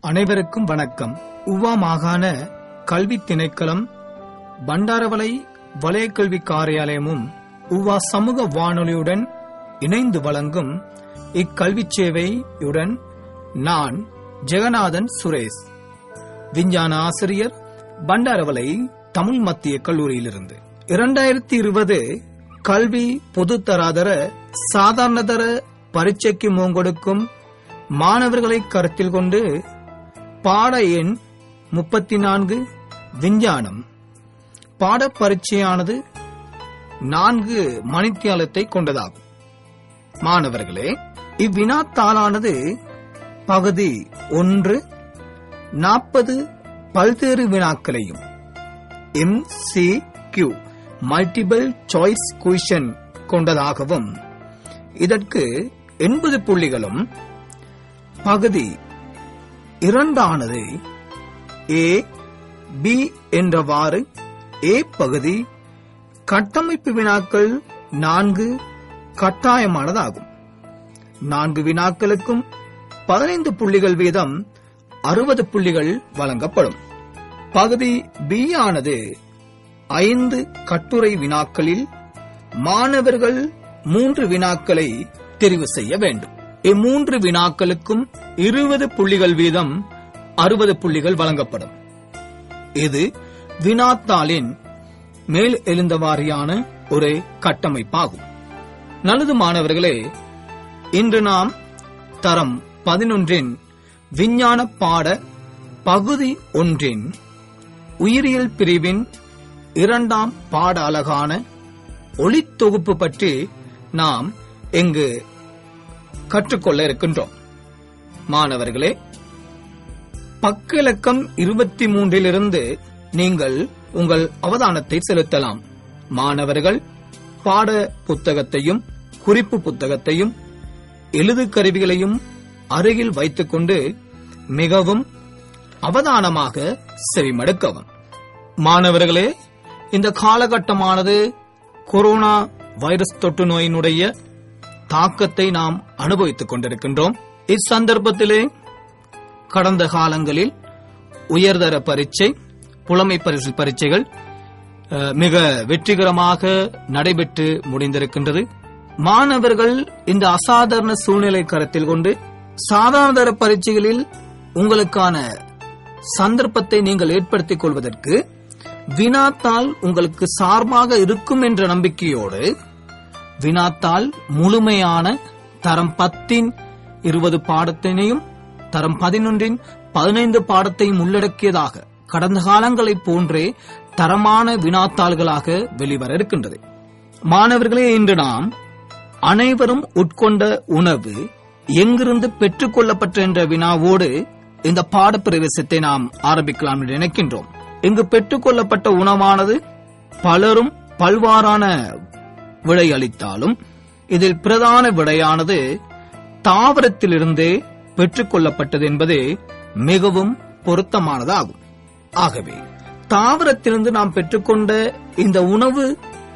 அனைவருக்கும் வணக்கம் உவா மாகாண கல்வி திணைக்களம் பண்டாரவளை வலயக்கல்வி காரியாலயமும் உவா சமூக வானொலியுடன் இணைந்து வழங்கும் இக்கல்வி சேவையுடன் நான் ஜெகநாதன் சுரேஷ் விஞ்ஞான ஆசிரியர் பண்டாரவளை தமிழ் மத்திய கல்லூரியிலிருந்து இரண்டாயிரத்தி இருபது கல்வி பொதுத்தராதர சாதாரணதர பரீட்சைக்கு மூங்கொடுக்கும் மாணவர்களை கருத்தில் கொண்டு பாட எண் முப்பத்தி நான்கு விஞ்ஞானம் பாட பரீட்சையானது நான்கு மணித்தியாலத்தை கொண்டதாகும் மாணவர்களே இவ்வினாத்தாளானது பகுதி ஒன்று நாற்பது பல்வேறு வினாக்களையும் M C Q multiple choice question கொண்டதாகவும் இதற்கு எண்பது புள்ளிகளும் பகுதி இரண்டானது ஏ பி என்றவாறு ஏ பகுதி கட்டமைப்பு வினாக்கள் நான்கு கட்டாயமானதாகும் நான்கு வினாக்களுக்கும் பதினைந்து புள்ளிகள் வீதம் அறுபது புள்ளிகள் வழங்கப்படும் பகுதி பி ஆனது ஐந்து கட்டுரை வினாக்களில் மாணவர்கள் மூன்று வினாக்களை தெரிவு செய்ய வேண்டும் இம்மூன்று வினாக்களுக்கும் இருபது புள்ளிகள் வீதம் அறுபது புள்ளிகள் வழங்கப்படும் இது வினாத்தாளின் மேல் எழுந்தவாரியான ஒரு கட்டமைப்பாகும் நல்லது மாணவர்களே இன்று நாம் தரம் பதினொன்றின் விஞ்ஞான பாட பகுதி ஒன்றின் உயிரியல் பிரிவின் இரண்டாம் பாட அலகான ஒளித்தொகுப்பு பற்றி நாம் இங்கு கற்றுக்கொள்ள இருக்கின்றோம் மாணவர்களே பக்க இலக்கம் இருபத்தி மூன்றிலிருந்து நீங்கள் உங்கள் அவதானத்தை செலுத்தலாம் மாணவர்கள் பாட புத்தகத்தையும் குறிப்பு புத்தகத்தையும் எழுது கருவிகளையும் அருகில் வைத்துக்கொண்டு மிகவும் அவதானமாக செவிமடுக்கவும் மாணவர்களே இந்த காலகட்டமானது கொரோனா வைரஸ் தொற்று நோயினுடைய தாக்கத்தை நாம் அனுபவித்துக் கொண்டிருக்கின்றோம் இச்சந்தர்ப்பத்திலே கடந்த காலங்களில் உயர்தர பரீட்சை புலமை பரிசு பரீட்சைகள் அஹ், மிக வெற்றிகரமாக நடைபெற்று முடிந்திருக்கின்றது மாணவர்கள் இந்த அசாதாரண சூழ்நிலை கருத்தில் கொண்டு சாதாரண பரீட்சைகளில் உங்களுக்கான சந்தர்ப்பத்தை நீங்கள் ஏற்படுத்திக் கொள்வதற்கு வினாத்தாள் உங்களுக்கு சார்பாக இருக்கும் என்ற நம்பிக்கையோடு வினாத்தாள் முழுமையான தரம் பத்தின் இருபது பாடத்தினையும் தரம் பதினொன்றின் பதினைந்து பாடத்தையும் உள்ளடக்கியதாக கடந்த காலங்களைப் போன்றே தரமான வினாத்தாள்களாக வெளிவர இருக்கின்றது மாணவர்களே இன்று நாம் அனைவரும் உட்கொண்ட உணவு எங்கிருந்து பெற்றுக் கொள்ளப்பட்ட என்ற வினாவோடு இந்த பாடப்பிரவேசத்தை நாம் ஆரம்பிக்கலாம் என்று நினைக்கின்றோம் இங்கு பெற்றுக் கொள்ளப்பட்ட உணவானது பலரும் பல்வாறான விடை அளித்தாலும் இதில் பிரதான விடையானது தாவரத்திலிருந்தே பெற்றுக் கொள்ளப்பட்டது என்பது மிகவும் பொருத்தமானதாகும் ஆகவே தாவரத்திலிருந்து நாம் பெற்றுக்கொண்ட இந்த உணவு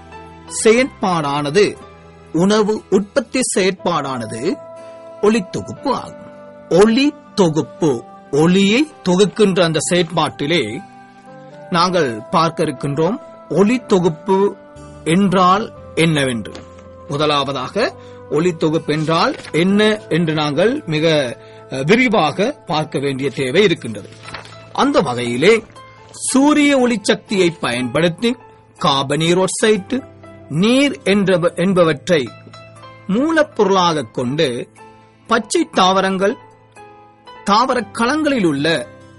செயற்பாடானது உணவு உற்பத்தி செயற்பாடானது ஒளித்தொகுப்பு ஆகும் ஒளி தொகுப்பு ஒளியை தொகுக்கின்ற அந்த செயற்பாட்டிலே நாங்கள் பார்க்க இருக்கின்றோம் ஒளி தொகுப்பு என்றால் என்னவென்று முதலாவதாக ஒளி தொகுப்பு என்றால் என்ன என்று நாங்கள் மிக அஹ், விரிவாக பார்க்க வேண்டிய தேவை இருக்கின்றது அந்த வகையிலே சூரிய ஒளிச்சக்தியை பயன்படுத்தி காபனீரோசைட்டு நீர் என்ற என்பவற்றை மூலப்பொருளாக கொண்டு பச்சை தாவரங்கள் தாவர களங்களில் உள்ள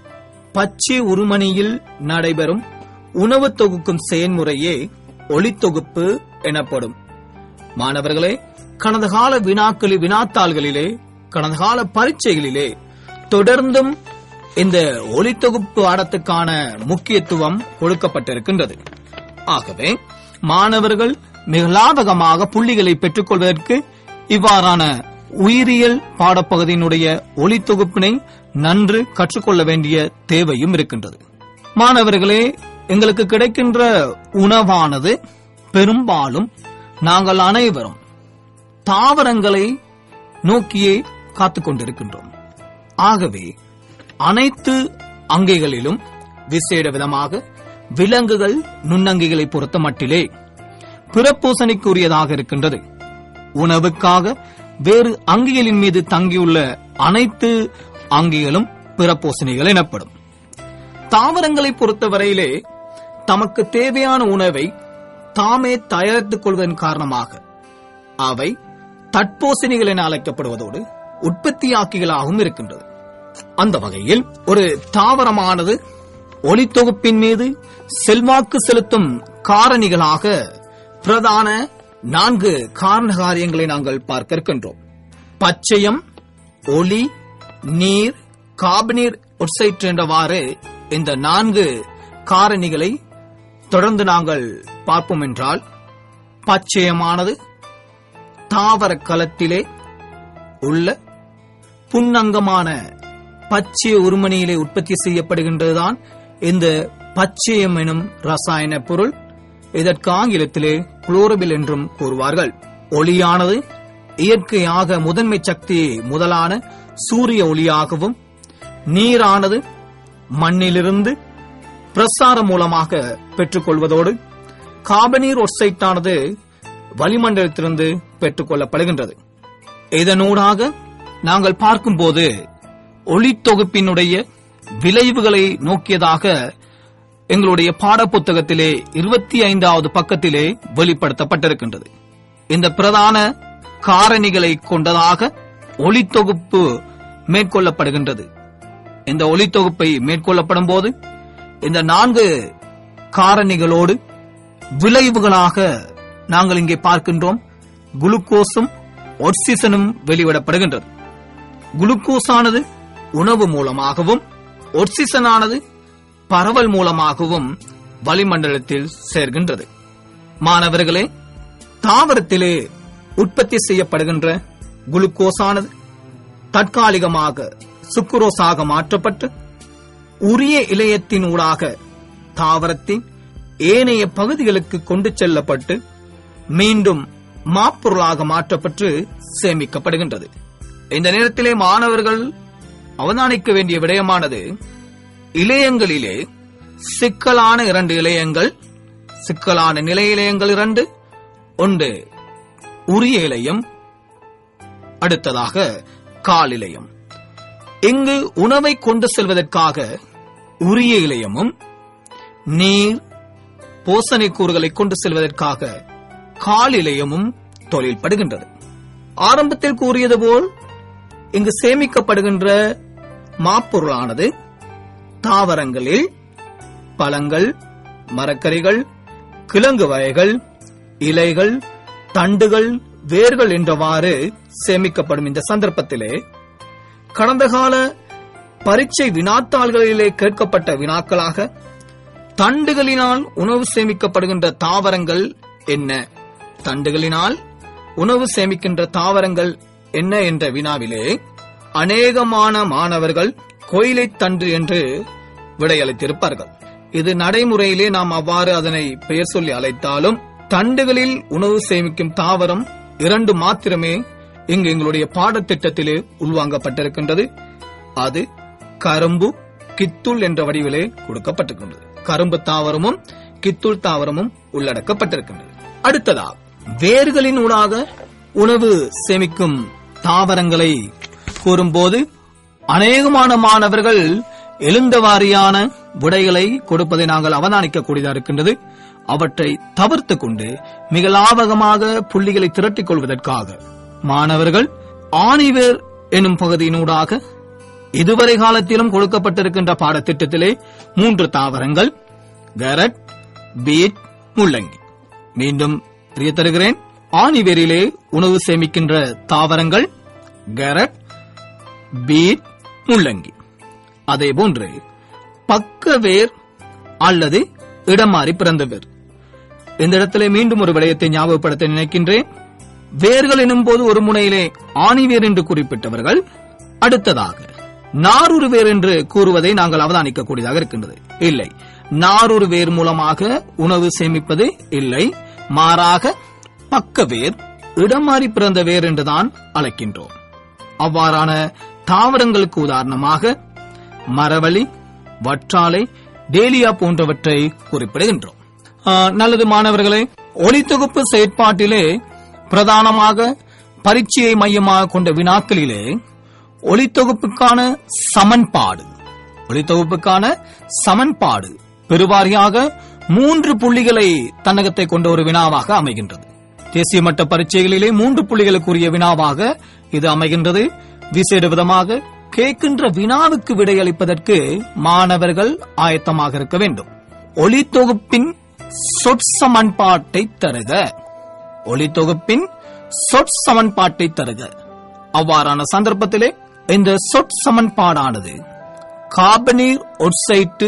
பச்சை உருமணியில் நடைபெறும் உணவு தொகுக்கும் செயல்முறையே ஒளித்தொகுப்பு எனப்படும் மாணவர்களே கடந்த கால வினாக்களில் வினாத்தாள்களிலே கடந்த கால பரீட்சைகளிலே தொடர்ந்தும் இந்த ஒளித்தொகுப்பு ஆடத்துக்கான முக்கியத்துவம் கொடுக்கப்பட்டிருக்கின்றது ஆகவே மாணவர்கள் மிக லாபகமாக புள்ளிகளை பெற்றுக் கொள்வதற்கு இவ்வாறான உயிரியல் பாடப்பகுதியினுடைய ஒளித்தொகுப்பினை நன்று கற்றுக்கொள்ள வேண்டிய தேவையும் இருக்கின்றது மாணவர்களே எங்களுக்கு கிடைக்கின்ற உணவானது பெரும்பாலும் நாங்கள் அனைவரும் தாவரங்களை நோக்கியே காத்துக் கொண்டிருக்கின்றோம் ஆகவே அனைத்து அங்கிகளிலும் விசேட விதமாக விலங்குகள் நுண்ணங்கிகளை பொறுத்த மட்டிலே பிறப்பூசணிக்குரியதாக இருக்கின்றது உணவுக்காக வேறு அங்கிகளின் மீது தங்கியுள்ள அனைத்து அங்கிகளும் பிறப்பூசணிகள் எனப்படும் தாவரங்களை பொறுத்தவரையிலே தமக்கு தேவையான உணவை தாமே தயாரித்துக் கொள்வதன் காரணமாக அவை தட்போசணிகள் என அழைக்கப்படுவதோடு உற்பத்தியாக்கிகளாகவும் இருக்கின்றது அந்த வகையில் ஒரு தாவரமானது ஒளித்தொகுப்பின் மீது செல்வாக்கு செலுத்தும் காரணிகளாக பிரதான நான்கு காரண காரியங்களை நாங்கள் பார்க்க இருக்கின்றோம் பச்சையம் ஒளி நீர் காபனீர் ஒட்சைட் என்றவாறு இந்த நான்கு காரணிகளை தொடர்ந்து நாங்கள் பார்ப்போம் என்றால் பச்சையமானது தாவர களத்திலே உள்ள புன்னங்கமான பச்சை உருமணியிலே உற்பத்தி செய்யப்படுகின்றதுதான் இந்த பச்சையம் எனும் ரசாயன பொருள் இதற்கு ஆங்கிலத்திலே குளோரபில் என்றும் கூறுவார்கள் ஒளியானது இயற்கையாக முதன்மை சக்தி முதலான சூரிய ஒளியாகவும் நீரானது மண்ணிலிருந்து பிரசாரம் மூலமாக பெற்றுக்கொள்வதோடு காபனீர் ஒட்சைட்டானது வளிமண்டலத்திலிருந்து பெற்றுக்கொள்ளப்படுகின்றது இதனூடாக நாங்கள் பார்க்கும்போது ஒளித்தொகுப்பினுடைய விளைவுகளை நோக்கியதாக எங்களுடைய பாடப்புத்தகத்திலே இருபத்தி ஐந்தாவது பக்கத்திலே வெளிப்படுத்தப்பட்டிருக்கின்றது இந்த பிரதான காரணிகளை கொண்டதாக ஒளித்தொகுப்பு மேற்கொள்ளப்படுகின்றது இந்த ஒளித்தொகுப்பை மேற்கொள்ளப்படும் போது இந்த நான்கு காரணிகளோடு விளைவுகளாக நாங்கள் இங்கே பார்க்கின்றோம் குளுக்கோஸும் ஒட்சிசனும் வெளிவிடப்படுகின்றது குளுக்கோஸ் ஆனது உணவு மூலமாகவும் ஒட்சிசன் ஆனது பரவல் மூலமாகவும் வளிமண்டலத்தில் சேர்கின்றது மாணவர்களே தாவரத்திலே உற்பத்தி செய்யப்படுகின்ற குளுக்கோஸ் ஆனது தற்காலிகமாக சுக்குரோஸாக மாற்றப்பட்டு உரிய இலையத்தின் ஊடாக தாவரத்தின் ஏனைய பகுதிகளுக்கு கொண்டு செல்லப்பட்டு மீண்டும் மாப்பொருளாக மாற்றப்பட்டு சேமிக்கப்படுகின்றது இந்த நேரத்திலே மாணவர்கள் அவதானிக்க வேண்டிய விடயமானது இளையங்களிலே சிக்கலான இரண்டு இளையங்கள் சிக்கலான நிலை இளையங்கள் இரண்டு ஒன்று உரிய இலையம் அடுத்ததாக கால் இலையம் இங்கு உணவை கொண்டு செல்வதற்காக உரிய இலையமும் நீர் போசனை கூறுகளை கொண்டு செல்வதற்காக கால் இலையமும் தொழில்படுகின்றது ஆரம்பத்தில் கூறியது போல் இங்கு சேமிக்கப்படுகின்ற மாப்பொருளானது தாவரங்களில் பழங்கள் மரக்கறிகள் கிழங்கு வகைகள் இலைகள் தண்டுகள் வேர்கள் என்றவாறு சேமிக்கப்படும் இந்த சந்தர்ப்பத்திலே கடந்த கால பரீட்சை வினாத்தாள்களிலே கேட்கப்பட்ட வினாக்களாக தண்டுகளினால் உணவு சேமிக்கப்படுகின்ற தாவரங்கள் என்ன தண்டுகளினால் உணவு சேமிக்கின்ற தாவரங்கள் என்ன என்ற வினாவிலே அநேகமான மாணவர்கள் கோயிலை தண்டு என்று விடையளித்திருப்பார்கள் இது நடைமுறையிலே நாம் அவ்வாறு அதனை பெயர் சொல்லி அழைத்தாலும் தண்டுகளில் உணவு சேமிக்கும் தாவரம் இரண்டு மாத்திரமே இங்கு எங்களுடைய பாடத்திட்டத்திலே உள்வாங்கப்பட்டிருக்கின்றது அது கரும்பு கித்துள் என்ற வடிவிலே கொடுக்கப்பட்டிருக்கின்றது கரும்பு தாவரமும் கித்துள் தாவரமும் உள்ளடக்கப்பட்டிருக்கின்றது அடுத்ததா வேர்களின் ஊடாக உணவு சேமிக்கும் தாவரங்களை கூறும்போது அநேகமான மாணவர்கள் எழுந்த வாரியான விடைகளை கொடுப்பதை நாங்கள் அவதானிக்கக்கூடியதா இருக்கின்றது அவற்றை தவிர்த்து கொண்டு மிக லாபகமாக புள்ளிகளை திரட்டிக் கொள்வதற்காக மாணவர்கள் ஆணிவேர் எனும் பகுதியினூடாக இதுவரை காலத்திலும் கொடுக்கப்பட்டிருக்கின்ற பாடத்திட்டத்திலே மூன்று தாவரங்கள் கேரட் பீட் முள்ளங்கி மீண்டும் தெரிய தருகிறேன் ஆணிவேரிலே உணவு சேமிக்கின்ற தாவரங்கள் கேரட் பீட் முள்ளங்கி அதே போன்று பக்க வேர் அல்லது இடம் மாறி பிறந்த வேர் இந்த இடத்திலே மீண்டும் ஒரு விடயத்தை ஞாபகப்படுத்த நினைக்கின்றேன் வேர்கள் எனும் போது ஒரு முனையிலே ஆணிவேர் என்று குறிப்பிட்டவர்கள் அடுத்ததாக நாரூறு வேர் என்று கூறுவதை நாங்கள் அவதானிக்கக்கூடியதாக இருக்கின்றது இல்லை நாரூறு வேர் மூலமாக உணவு சேமிப்பது இல்லை மாறாக பக்க வேர் இடம் மாறி பிறந்த வேர் என்றுதான் அழைக்கின்றோம் அவ்வாறான தாவரங்களுக்கு உதாரணமாக மரவழி வற்றாலை டேலியா போன்றவற்றை குறிப்பிடுகின்றோம் ஆ, நல்லது மாணவர்களே ஒளித்தொகுப்பு செயற்பாட்டிலே பிரதானமாக பரீட்சையை மையமாக கொண்ட வினாக்களிலே ஒளித்தொகுப்புக்கான சமன்பாடு ஒளித்தொகுப்புக்கான சமன்பாடு பெருவாரியாக மூன்று புள்ளிகளை தன்னகத்தை கொண்ட ஒரு வினாவாக அமைகின்றது தேசிய மட்ட பரீட்சைகளிலே மூன்று புள்ளிகளுக்குரிய வினாவாக இது அமைகின்றது விசேட விதமாக கேட்கின்ற வினாவுக்கு விடையளிப்பதற்கு மாணவர்கள் ஆயத்தமாக இருக்க வேண்டும் ஒளித்தொகுப்பின் சொற்சமன்பாட்டை தருக ஒளித்தொகுப்பின் சொற்சமன்பாட்டை தருக அவ்வாறான சந்தர்ப்பத்திலே இந்த சொற்சமன்பாடானது கார்பனீர் ஒட்சைட்டு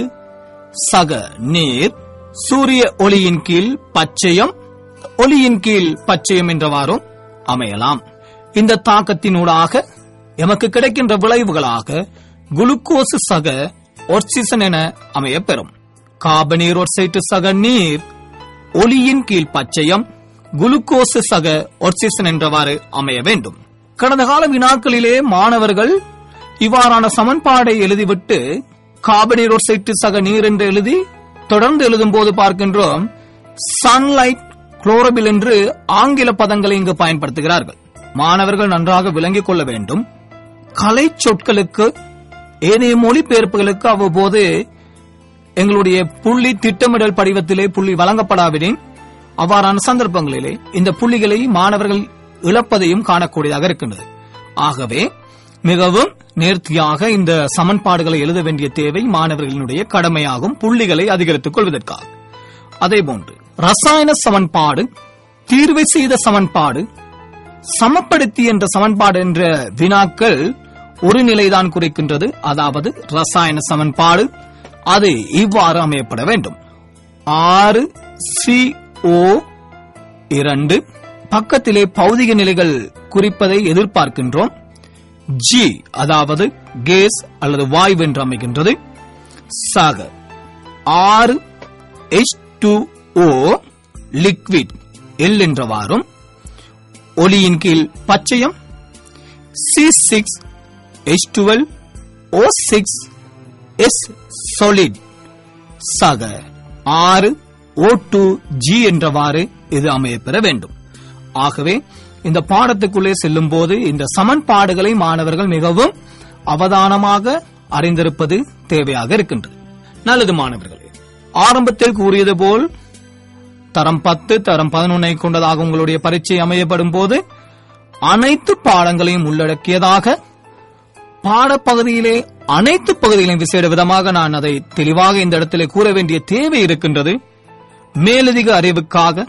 சக நீர் சூரிய ஒளியின் கீழ் பச்சையம் ஒளியின் கீழ் பச்சையம் என்றவாறும் அமையலாம் இந்த தாக்கத்தினூடாக எமக்கு கிடைக்கின்ற விளைவுகளாக குளுக்கோசு சக ஒர்சிசன் என அமையப்பெறும் கார்பனீர் ஒட்சைட்டு சக நீர் ஒளியின் கீழ் பச்சையம் குளுக்கோசு சக ஒர்சிசன் என்றவாறு அமைய வேண்டும் கடந்த கால வினாக்களிலே மாணவர்கள் இவ்வாறான சமன்பாடை எழுதிவிட்டு கார்பனீர் ஒட்சைட்டு சக நீர் என்று எழுதி தொடர்ந்து எழுதும் போது பார்க்கின்றோம் சன்லைட் குளோரபில் என்று ஆங்கில பதங்களை இங்கு பயன்படுத்துகிறார்கள் மாணவர்கள் நன்றாக விளங்கிக் கொள்ள வேண்டும் கலை சொற்களுக்கு ஏனைய மொழிபெயர்ப்புகளுக்கு அவ்வப்போது எங்களுடைய புள்ளி திட்டமிடல் படிவத்திலே புள்ளி வழங்கப்படாவிடின் அவ்வாறான சந்தர்ப்பங்களிலே இந்த புள்ளிகளை மாணவர்கள் இழப்பதையும் காணக்கூடியதாக இருக்கின்றது ஆகவே மிகவும் நேர்த்தியாக இந்த சமன்பாடுகளை எழுத வேண்டிய தேவை மாணவர்களினுடைய கடமையாகும் புள்ளிகளை அதிகரித்துக் கொள்வதற்காக அதேபோன்று ரசாயன சமன்பாடு தீர்வை செய்த சமன்பாடு சமப்படுத்தி என்ற சமன்பாடு என்ற வினாக்கள் ஒரு நிலைதான் குறிக்கின்றது அதாவது ரசாயன சமன்பாடு அது இவ்வாறு அமையப்பட வேண்டும் ஆறு சி ஓ இரண்டு பக்கத்திலே பௌதிக நிலைகள் குறிப்பதை எதிர்பார்க்கின்றோம் ஜி அதாவது கேஸ் அல்லது வாயு என்று அமைகின்றது சக ஆறு H two O liquid L என்றவாறும் ஒளியின் கீழ் பச்சையம் C six H twelve O six S solid சக ஆறு ஓ டூ ஜி என்றவாறு இது அமையப்பெற வேண்டும் ஆகவே இந்த பாடத்துக்குள்ளே செல்லும் போது இந்த சமன்பாடுகளை மாணவர்கள் மிகவும் அவதானமாக அறிந்திருப்பது தேவையாக இருக்கின்றது நல்லது மாணவர்களே ஆரம்பத்தில் கூறியது போல் தரம் பத்து தரம் பதினொன்னை கொண்டதாக உங்களுடைய பரீட்சை அமையப்படும் போது அனைத்து பாடங்களையும் உள்ளடக்கியதாக பாடப்பகுதியிலே அனைத்து பகுதிகளையும் விசேட விதமாக நான் அதை தெளிவாக இந்த இடத்திலே கூற வேண்டிய தேவை இருக்கின்றது மேலதிக அறிவுக்காக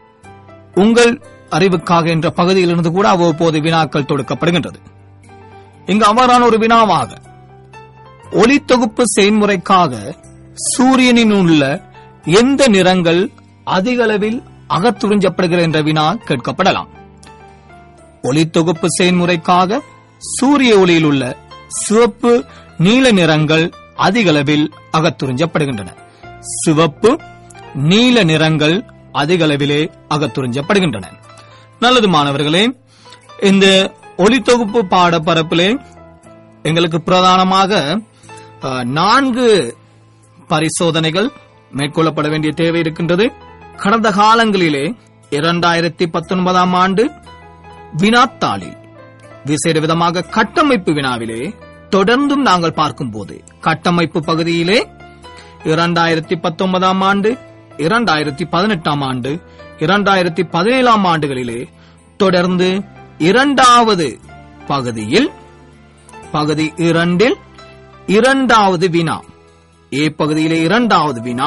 உங்கள் அறிவுக்காக என்ற பகுதியிலிருந்து கூட அவ்வப்போது வினாக்கள் தொடுக்கப்படுகின்றது இங்கு அவ்வாறான ஒரு வினாவாக ஒளித்தொகுப்பு செயல்முறைக்காக சூரியனின் உள்ள எந்த நிறங்கள் அதிக அளவில் அகத்துறிஞ்சப்படுகிற என்ற வினா கேட்கப்படலாம் ஒளித்தொகுப்பு செயல்முறைக்காக சூரிய ஒளியில் உள்ள சிவப்பு நீல நிறங்கள் அதிக அளவில் அகத்துறிஞ்சப்படுகின்றன சிவப்பு நீல நிறங்கள் அதிக அளவிலே அகத்துறிஞ்சப்படுகின்றன நல்லது மாணவர்களே இந்த ஒளித்தொகுப்பு பாடப்பரப்பிலே எங்களுக்கு பிரதானமாக அஹ், நான்கு பரிசோதனைகள் மேற்கொள்ளப்பட வேண்டிய தேவை இருக்கின்றது கடந்த காலங்களிலே இரண்டாயிரத்தி பத்தொன்பதாம் ஆண்டு வினாத்தாளில் விசேட விதமாக கட்டமைப்பு வினாவிலே தொடர்ந்தும் நாங்கள் பார்க்கும்போது கட்டமைப்பு பகுதியிலே இரண்டாயிரத்தி பத்தொன்பதாம் ஆண்டு இரண்டாயிரத்தி பதினெட்டாம் ஆண்டு இரண்டாயிரத்தி பதினேழாம் ஆண்டுகளிலே தொடர்ந்து இரண்டாவது பகுதியில் பகுதி இரண்டில் இரண்டாவது வினா ஏ பகுதியிலே இரண்டாவது வினா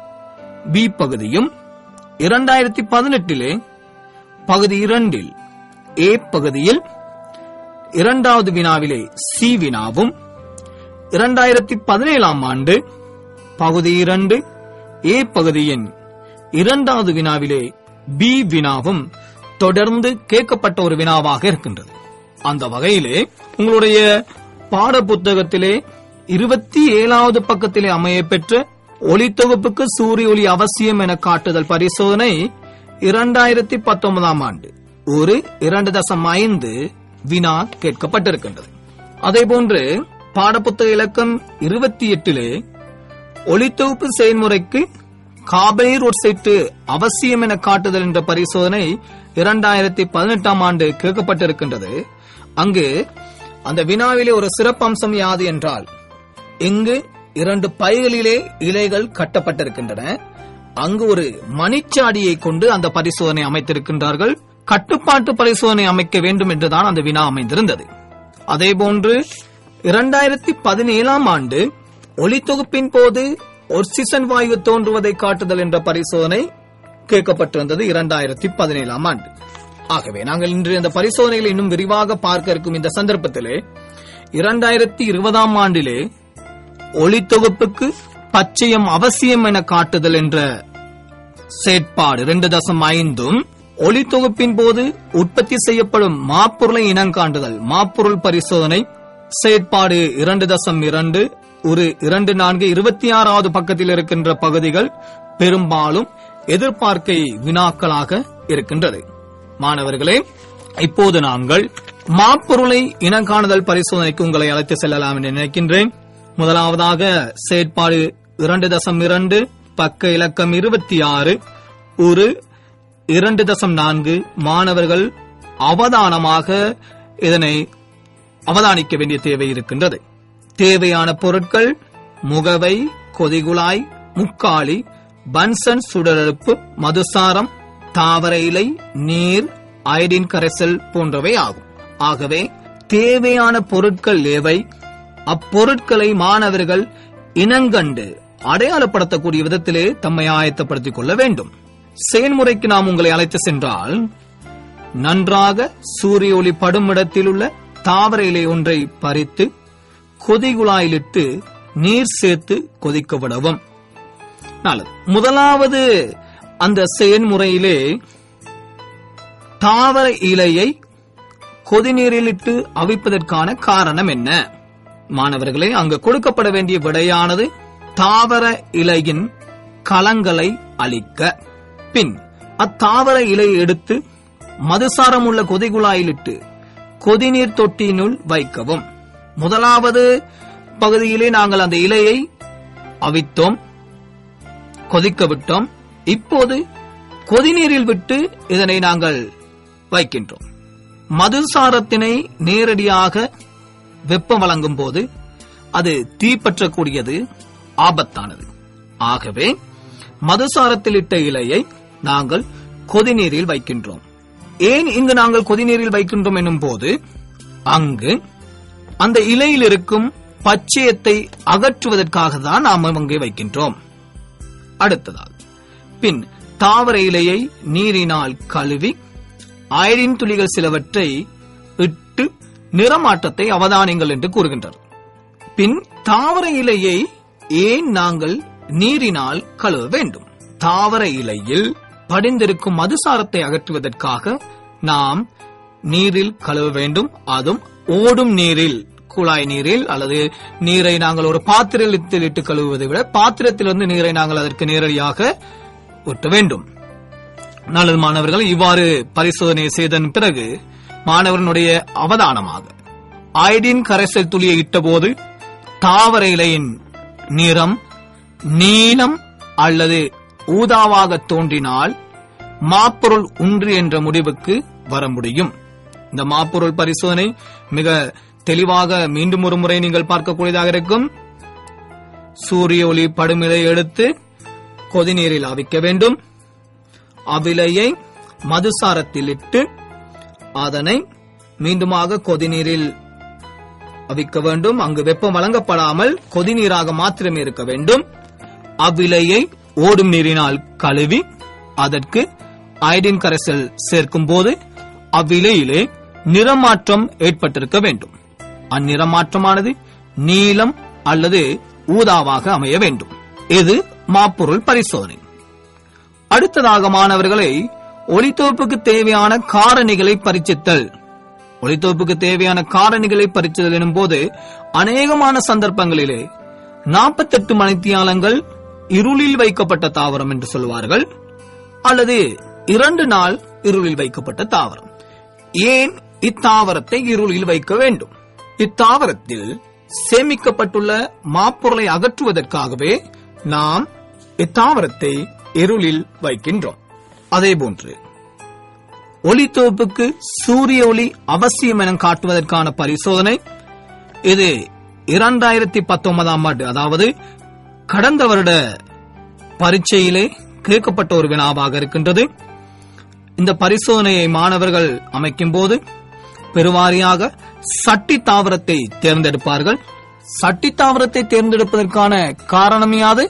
பி பகுதியும் இரண்டாயிரத்தி பதினெட்டிலே பகுதி இரண்டில் ஏ பகுதியில் இரண்டாவது வினாவிலே சி வினாவும் இரண்டாயிரத்தி பதினேழாம் ஆண்டு பகுதி இரண்டு ஏ பகுதியின் இரண்டாவது வினாவிலே பி வினாவும் தொடர்ந்து கேட்கப்பட்ட ஒரு வினாவாக இருக்கின்றது அந்த வகையிலே உங்களுடைய பாட புத்தகத்திலே இருபத்தி ஏழாவது பக்கத்திலே அமைய பெற்ற ஒளித்தொகுப்புக்கு சூரிய ஒளி அவசியம் என காட்டுதல் பரிசோதனை இரண்டாயிரத்தி பத்தொன்பதாம் ஆண்டு ஒரு இரண்டு தசம் ஐந்து வினா கேட்கப்பட்டிருக்கின்றது அதேபோன்று பாடப்புத்தக இலக்கம் இருபத்தி எட்டிலே ஒளித்தொகுப்பு செயல்முறைக்கு காபனீர் ஒட்சைட்டு அவசியம் என காட்டுதல் என்ற பரிசோதனை இரண்டாயிரத்தி பதினெட்டாம் ஆண்டு கேட்கப்பட்டிருக்கின்றது அங்கு அந்த வினாவிலே ஒரு சிறப்பம்சம் யாது என்றால் இங்கு இரண்டு பைகளிலே இலைகள் கட்டப்பட்டிருக்கின்றன அங்கு ஒரு மணிச்சாடியை கொண்டு அந்த பரிசோதனை அமைத்திருக்கின்றார்கள் கட்டுப்பாட்டு பரிசோதனை அமைக்க வேண்டும் என்றுதான் அந்த வினா அமைந்திருந்தது அதேபோன்று இரண்டாயிரத்தி பதினேழாம் ஆண்டு ஒளித்தொகுப்பின் போது ஒர்சிசன் வாயு தோன்றுவதை காட்டுதல் என்ற பரிசோதனை கேட்கப்பட்டிருந்தது இரண்டாயிரத்தி பதினேழாம் ஆண்டு ஆகவே நாங்கள் இன்று அந்த பரிசோதனைகளை இன்னும் விரிவாக பார்க்க இருக்கும் இந்த சந்தர்ப்பத்திலே இரண்டாயிரத்தி இருபதாம் ஆண்டிலே ஒளித்தொகுப்புக்கு பச்சையம் அவசியம் என காட்டுதல் என்ற செயற்பாடு இரண்டு தசம் ஐந்தும் ஒளித்தொகுப்பின் போது உற்பத்தி செய்யப்படும் மாப்பொருளை இனங்காண்டுதல் மாப்பொருள் பரிசோதனை செயற்பாடு இரண்டு தசம் இரண்டு ஒரு இரண்டு நான்கு இருபத்தி ஆறாவது பக்கத்தில் இருக்கின்ற பகுதிகள் பெரும்பாலும் எதிர்பார்க்கை வினாக்களாக இருக்கின்றது மாணவர்களே இப்போது நாங்கள் மாப்பொருளை இனங்காணுதல் பரிசோதனைக்கு உங்களை அழைத்து செல்லலாம் என்று நினைக்கின்றேன் முதலாவதாக செயற்பாடு இரண்டு தசம் இரண்டு பக்க இலக்கம் இருபத்தி ஆறு ஒரு இரண்டு தசம் நான்கு மாணவர்கள் அவதானமாக இதனை அவதானிக்க வேண்டிய தேவை இருக்கின்றது தேவையான பொருட்கள் முகவை கொதிகுழாய் முக்காளி பன்சன் சுடரறுப்பு மதுசாரம் தாவர இலை நீர் அயடின் கரைசல் போன்றவை ஆகும் ஆகவே தேவையான பொருட்கள் எவை அப்பொருட்களை மாணவர்கள் இனங்கண்டு அடையாளப்படுத்தக்கூடிய விதத்திலே தம்மை ஆயத்தப்படுத்திக் கொள்ள வேண்டும் செயல்முறைக்கு நாம் உங்களை அழைத்து சென்றால் நன்றாக சூரிய ஒளி படும் இடத்தில் உள்ள தாவர இலை ஒன்றை பறித்து கொதிகுழாயிலிட்டு நீர் சேர்த்து கொதிக்க விடவும் நல்லது முதலாவது அந்த செயல்முறையிலே தாவர இலையை கொதிநீரில் இட்டு அவிப்பதற்கான காரணம் என்ன மாணவர்களே அங்கு கொடுக்கப்பட வேண்டிய விடையானது தாவர இலையின் களங்களை அழிக்க பின் அத்தாவர இலையை எடுத்து மதுசாரம் உள்ள கொதிகுழாயிலிட்டு கொதிநீர் தொட்டியினுள் வைக்கவும் முதலாவது பகுதியிலே நாங்கள் அந்த இலையை அவித்தோம் கொதிக்க விட்டோம் இப்போது கொதிநீரில் விட்டு இதனை நாங்கள் வைக்கின்றோம் மதுசாரத்தினை நேரடியாக வெப்பம் வழங்கும் போது அது தீப்பற்றக்கூடியது ஆபத்தானது ஆகவே மதுசாரத்தில் இட்ட இலையை நாங்கள் கொதிநீரில் வைக்கின்றோம் ஏன் இங்கு நாங்கள் கொதிநீரில் வைக்கின்றோம் என்னும் போது அங்கு அந்த இலையில் இருக்கும் பச்சையத்தை அகற்றுவதற்காக தான் நாம் அங்கே வைக்கின்றோம் அடுத்ததாக பின் தாவர இலையை நீரினால் கழுவி அயடின் துளிகள் சிலவற்றை இட்டு நிறமாற்றத்தை அவதானிங்கள் என்று கூறுகின்றனர் பின் தாவர இலையை ஏன் நாங்கள் நீரினால் கழுவ வேண்டும் தாவர இலையில் படிந்திருக்கும் மதுசாரத்தை அகற்றுவதற்காக நாம் நீரில் கழுவ வேண்டும் அதுவும் ஓடும் நீரில் குழாய் நீரில் அல்லது நீரை நாங்கள் ஒரு பாத்திரத்தில் இட்டு கழுவுவதை விட பாத்திரத்திலிருந்து நீரை நாங்கள் அதற்கு நேரடியாக ஊற்ற வேண்டும் நல்லது மாணவர்கள் இவ்வாறு பரிசோதனை செய்ததன் பிறகு மாணவனுடைய அவதானமாக அயடின் கரைசல் துளியை இட்டபோது தாவர இலையின் நிறம் நீலம் அல்லது ஊதாவாக தோன்றினால் மாப்பொருள் உன்று என்ற முடிவுக்கு வர முடியும் இந்த மாப்பொருள் பரிசோதனை மிக தெளிவாக மீண்டும் ஒரு முறை நீங்கள் பார்க்கக்கூடியதாக இருக்கும் சூரிய ஒளி படுமிலை எடுத்து கொதிநீரில் அவிக்க வேண்டும் அவ்விலையை மதுசாரத்தில் இட்டு அதனை மீண்டுமாக கொதிநீரில் அவிக்க வேண்டும் அங்கு வெப்பம் வழங்கப்படாமல் கொதிநீராக மாத்திரமே இருக்க வேண்டும் அவ்விலையை ஓடும் நீரினால் கழுவி அதற்கு அயடின் கரைசல் சேர்க்கும் போது அவ்விலையிலே நிறமாற்றம் ஏற்பட்டிருக்க வேண்டும் அந்நிறமாற்றமானது நீலம் அல்லது ஊதாவாக அமைய வேண்டும் இது மாப்பொருள் பரிசோதனை அடுத்ததாக மாணவர்களை ஒளித்தொகுப்புக்கு தேவையான காரணிகளை பரிச்சித்தல் ஒளித்தொகுப்புக்கு தேவையான காரணிகளை பரிச்சித்தல் எனும் போது அநேகமான சந்தர்ப்பங்களிலே நாற்பத்தெட்டு மணித்தியாலங்கள் இருளில் வைக்கப்பட்ட தாவரம் என்று சொல்வார்கள் அல்லது இரண்டு நாள் இருளில் வைக்கப்பட்ட தாவரம் ஏன் இத்தாவரத்தை இருளில் வைக்க வேண்டும் இத்தாவரத்தில் சேமிக்கப்பட்டுள்ள மாப்பொருளை அகற்றுவதற்காகவே நாம் இத்தாவரத்தை இருளில் வைக்கின்றோம் அதேபோன்று ஒளித்தொகுப்புக்கு சூரிய ஒளி அவசியம் என காட்டுவதற்கான பரிசோதனை இது இரண்டாயிரத்தி பத்தொன்பதாம் ஆண்டு அதாவது கடந்த வருட பரீட்சையிலே கேட்கப்பட்ட ஒரு வினாவாக இருக்கின்றது இந்த பரிசோதனையை மாணவர்கள் அமைக்கும் போது பெருவாரியாக சட்டி தாவரத்தை தேர்ந்தெடுப்பார்கள் சட்டி தாவரத்தை தேர்ந்தெடுப்பதற்கான காரணம் யாது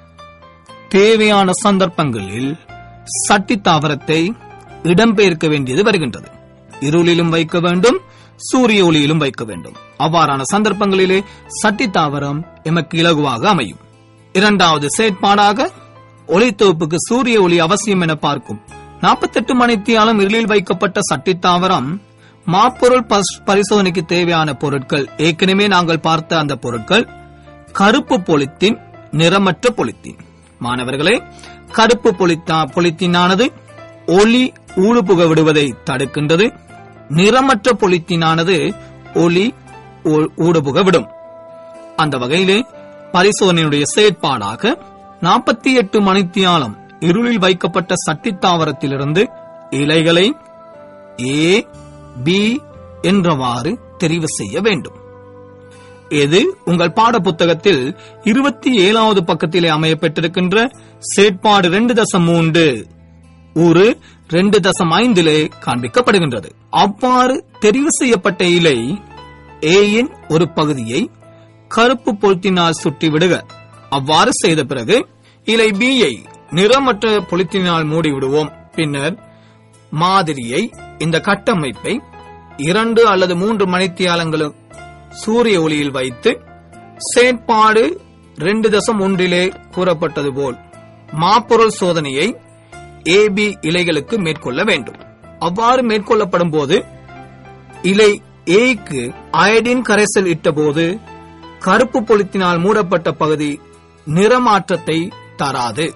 தேவையான சந்தர்ப்பங்களில் சட்டி தாவரத்தை இடம்பெயர்க்க வேண்டியது வருகின்றது இருளிலும் வைக்க வேண்டும் சூரிய ஒளியிலும் வைக்க வேண்டும் அவ்வாறான சந்தர்ப்பங்களிலே சட்டி தாவரம் எமக்கு இலகுவாக அமையும் இரண்டாவது செயற்பாடாக ஒளித்தொகுப்புக்கு சூரிய ஒளி அவசியம் என பார்க்கும் நாற்பத்தெட்டு மணித்தியாலம் இருளில் வைக்கப்பட்ட சட்டி தாவரம் மாப்பொருள் பஸ்- பரிசோதனைக்கு தேவையான பொருட்கள் ஏற்கனவே நாங்கள் பார்த்த அந்த பொருட்கள் கருப்பு பொலித்தீன் நிறமற்ற பொலித்தீன் மாணவர்களே கருப்பு பொலித்தா பொலித்தீனானது ஒளி ஊடுபுக விடுவதை தடுக்கின்றது நிறமற்ற பொலித்தீனானது ஒளி ஊ- ஊடுபுக விடும் அந்த வகையிலே பரிசோதனையுடைய செயற்பாடாக நாற்பத்தி எட்டு மணித்தியாலம் இருளில் வைக்கப்பட்ட சட்டி தாவரத்திலிருந்து இலைகளை ஏ பி என்றவாறு தெரிவு செய்ய வேண்டும் இது உங்கள் பாட புத்தகத்தில் இருபத்தி ஏழாவது பக்கத்திலே அமையப்பட்டிருக்கின்ற செயற்பாடு ரெண்டு தசம் மூன்று ஒரு ரெண்டு தசம் ஐந்திலே காண்பிக்கப்படுகின்றது அவ்வாறு தெரிவு செய்யப்பட்ட இலை ஏயின் ஒரு பகுதியை கருப்பு பொலித்தினால் சுட்டி விடுக அவ்வாறு செய்த பிறகு இலை பியை நிறமற்ற பொலித்தினால் மூடி விடுவோம் பின்னர் மாதிரியை இந்த கட்டமைப்பை இரண்டு அல்லது மூன்று மணித்தியாலங்களும் சூரிய ஒளியில் வைத்து செயற்பாடு ரெண்டு தசம் ஒன்றிலே கூறப்பட்டது போல் மாப்பொருள் சோதனையை ஏபி இலைகளுக்கு மேற்கொள்ள வேண்டும் அவ்வாறு மேற்கொள்ளப்படும் போது இலை ஏக்கு அயடின் கரைசல் இட்டபோது கருப்பு பொலித்தினால் மூடப்பட்ட பகுதி நிறமாற்றத்தை தராது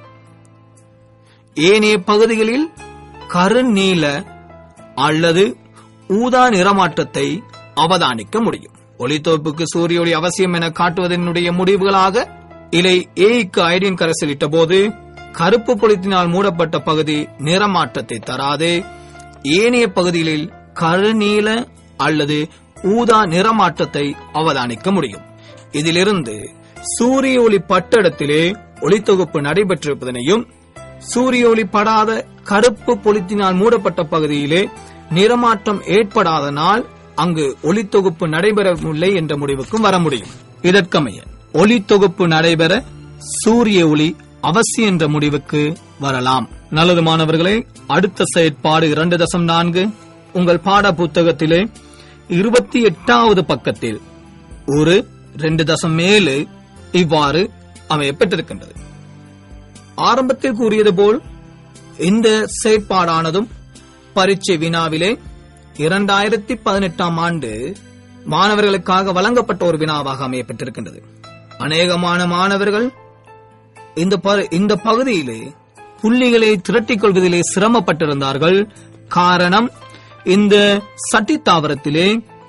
ஏனைய பகுதிகளில் கருநீல அல்லது ஊதா நிறமாற்றத்தை அவதானிக்க முடியும் ஒளித்தொகுப்புக்கு சூரிய ஒளி அவசியம் என காட்டுவதனுடைய முடிவுகளாக இலை ஏய்க்கு அயடின் கரைசல் இட்டபோது கருப்பு பொலித்தினால் மூடப்பட்ட பகுதி நிறமாற்றத்தை தராது ஏனைய பகுதிகளில் கருநீல அல்லது ஊதா நிறமாற்றத்தை அவதானிக்க முடியும் இதிலிருந்து சூரிய ஒளி பட்டடத்திலே ஒளித்தொகுப்பு நடைபெற்றிருப்பதனையும் சூரிய ஒளி படாத கருப்பு பொலித்தினால் மூடப்பட்ட பகுதியிலே நிறமாற்றம் ஏற்படாதனால் அங்கு ஒளித்தொகுப்பு நடைபெறவில்லை என்ற முடிவுக்கும் வர முடியும் இதற்கமைய ஒளித்தொகுப்பு நடைபெற சூரிய ஒளி அவசியம் என்ற முடிவுக்கு வரலாம் நல்லது மாணவர்களே அடுத்த செயற்பாடு இரண்டு தசம் நான்கு உங்கள் பாட புத்தகத்திலே இருபத்தி எட்டாவது பக்கத்தில் ஒரு ரெண்டு தசம் ஏழு இவ்வாறு அமையப்பட்டிருக்கின்றது ஆரம்பத்தில் கூறியது போல் இந்த செயற்பாடானதும் பரீட்சை வினாவிலே இரண்டாயிரத்தி பதினெட்டாம் ஆண்டு மாணவர்களுக்காக வழங்கப்பட்ட ஒரு வினாவாக அமையப்பட்டிருக்கின்றது அநேகமான மாணவர்கள் இந்த ப- இந்த பகுதியிலே புள்ளிகளை திரட்டிக் கொள்வதிலே சிரமப்பட்டிருந்தார்கள் காரணம் இந்த சட்டி தாவரத்திலே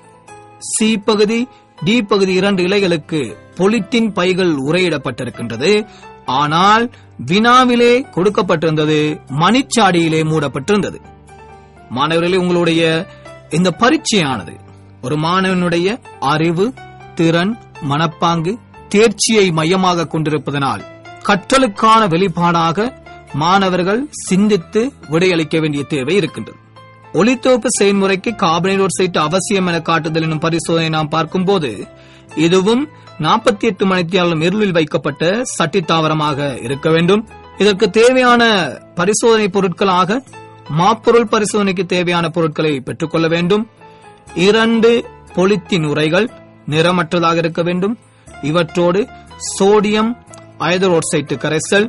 சி பகுதி டி பகுதி இரண்டு இலைகளுக்கு பொலித்தீன் பைகள் உரையிடப்பட்டிருக்கின்றது ஆனால் வினாவிலே கொடுக்கப்பட்டிருந்தது மணிச்சாடியிலே மூடப்பட்டிருந்தது மாணவர்களே உங்களுடைய இந்த பரீட்சையானது ஒரு மாணவனுடைய அறிவு திறன் மனப்பாங்கு தேர்ச்சியை மையமாக கொண்டிருப்பதனால் கற்றலுக்கான வெளிப்பாடாக மாணவர்கள் சிந்தித்து விடையளிக்க வேண்டிய தேவை இருக்கின்றது ஒளித்தோப்பு செயல்முறைக்கு கார்பனேட் அவசியம் என காட்டுதல் எனும் பரிசோதனை நாம் பார்க்கும்போது இதுவும் நாற்பத்தி எட்டு மணித்தியாலும் இருளில் வைக்கப்பட்ட சட்டி தாவரமாக இருக்க வேண்டும் இதற்கு தேவையான பரிசோதனை பொருட்களாக மாப்பொருள் பரிசோதனைக்கு தேவையான பொருட்களை பெற்றுக்கொள்ள வேண்டும் இரண்டு பொலித்தீன் உரைகள் நிறமற்றதாக இருக்க வேண்டும் இவற்றோடு சோடியம் ஐதரோட்சைட்டு கரைசல்